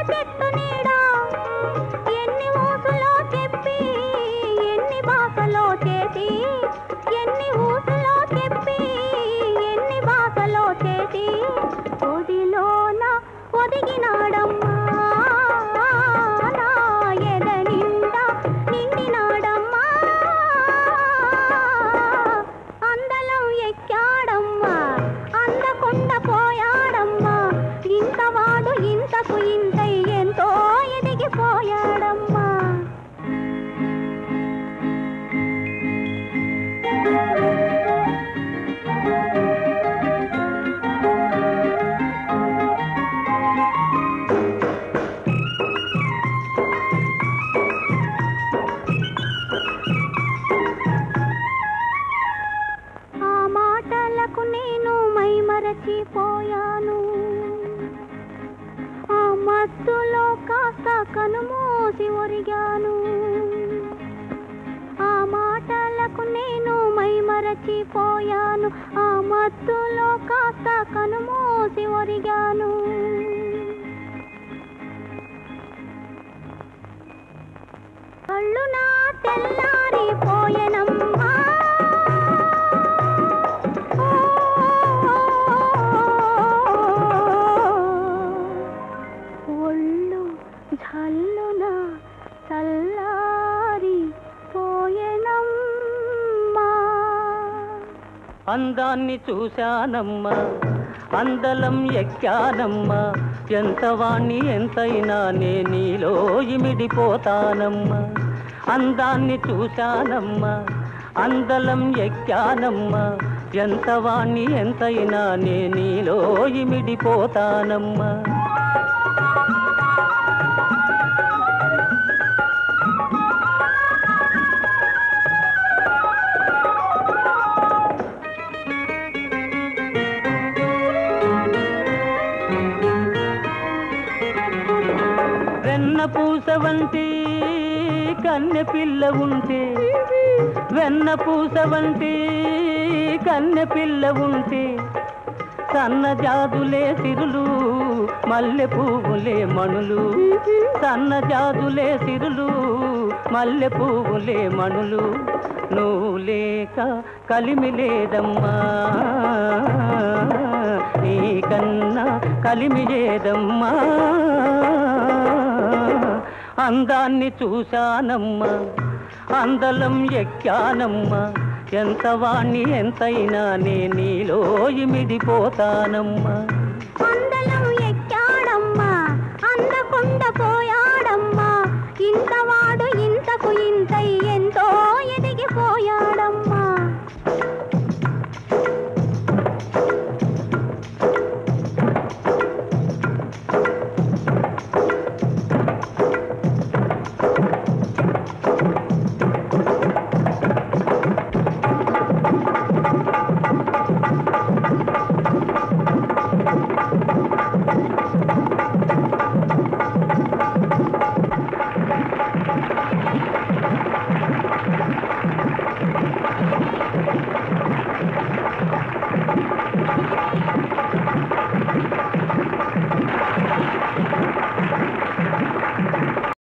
చెట్టు నీడ ఎన్ని ఊసులో చెప్పి ఎన్ని భాషలో చేసి ఎన్ని ఊసులో చెప్పి ఎన్ని భాషలో చేసి ఒడిలోన ఒదిగినాడమ్మా నా ఎద నిండా నిండినాడమ్మా అందలం ఎక్కాడమ్మా అందకుండా పోయాడమ్మా ఇంతవాడు ఇంతకు ఇంతై ఎంతో ఎదిగిపోయాడమ్మా ఆ మాటలకు నేను మైమరచిపోయాను ఆ మత్తులో కాస్త కనుమూసి ఒరిగాను ఆ మాటలకు నేను మైమరచిపోయాను ఆ మత్తులో కాస్త కనుమూసి ఒరిగాను కళ్ళు నా తెల్లారిపోయెనమ్మా ఒళ్ళు జల్లున చల్లారి పోయెనమ్మా అందాన్ని చూశానమ్మా అందలం ఎక్కానమ్మా ఎంత వాణ్ణి ఎంతైనా నే నీలో ఇమిడిపోతానమ్మా అందాన్ని చూశానమ్మా అందలం ఎక్కానమ్మా ఎంత వాణ్ణి ఎంతైనా నే నీలో ఇమిడిపోతానమ్మా వెన్న పూస వంటి కన్నె పిల్ల ఉంటే వెన్న పూస వంటి కన్నె పిల్ల ఉంటే సన్న జాదులే సిరులు మల్లె పువ్వులే మణులు సన్న జాదులే సిరులు మల్లె పువ్వులే మణులు నువ్వు లేక కలిమి లేదమ్మా నీకన్నా కలిమి లేదమ్మా అందాన్ని చూశానమ్మా అందలం ఎక్కానమ్మా ఎంత వాణ్ణి ఎంతైనా నే నీలో ఇమిడిపోతానమ్మా